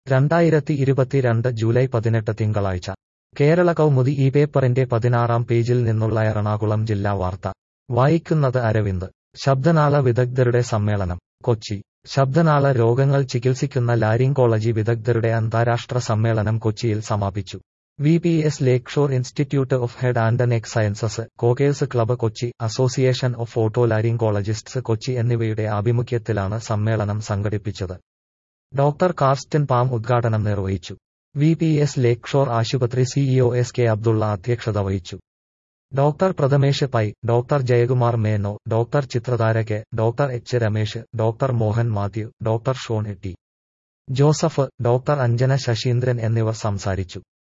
രണ്ടായിരത്തി ഇരുപത്തിരണ്ട് ജൂലൈ പതിനെട്ട് തിങ്കളാഴ്ച കേരള കൗമുദി ഈ പേപ്പറിന്റെ പതിനാറാം പേജിൽ നിന്നുള്ള എറണാകുളം ജില്ലാ വാർത്ത വായിക്കുന്നത് അരവിന്ദ് ശബ്ദനാള വിദഗ്ധരുടെ സമ്മേളനം കൊച്ചി ശബ്ദനാള രോഗങ്ങൾ ചികിത്സിക്കുന്ന ലാരിങ്കോളജി വിദഗ്ധരുടെ അന്താരാഷ്ട്ര സമ്മേളനം കൊച്ചിയിൽ സമാപിച്ചു V P S lake shore institute of head and neck sciences കോക്കേഴ്സ് club Kochi association of otolaryngologists Kochi എന്നിവയുടെ ആഭിമുഖ്യത്തിലാണ് സമ്മേളനം സംഘടിപ്പിച്ചത് ഡോക്ടർ കാർസ്റ്റൻ പാം ഉദ്ഘാടനം നിർവഹിച്ചു V P S lake shore ആശുപത്രി സിഇഒ എസ് കെ അബ്ദുള്ള അധ്യക്ഷത വഹിച്ചു doctor Prathamesh Pai doctor Jayakumar Menon doctor Chitradhara K doctor H Ramesh doctor Mohan Mathew doctor Shone T Joseph doctor Anjana Sasheendran എന്നിവർ സംസാരിച്ചു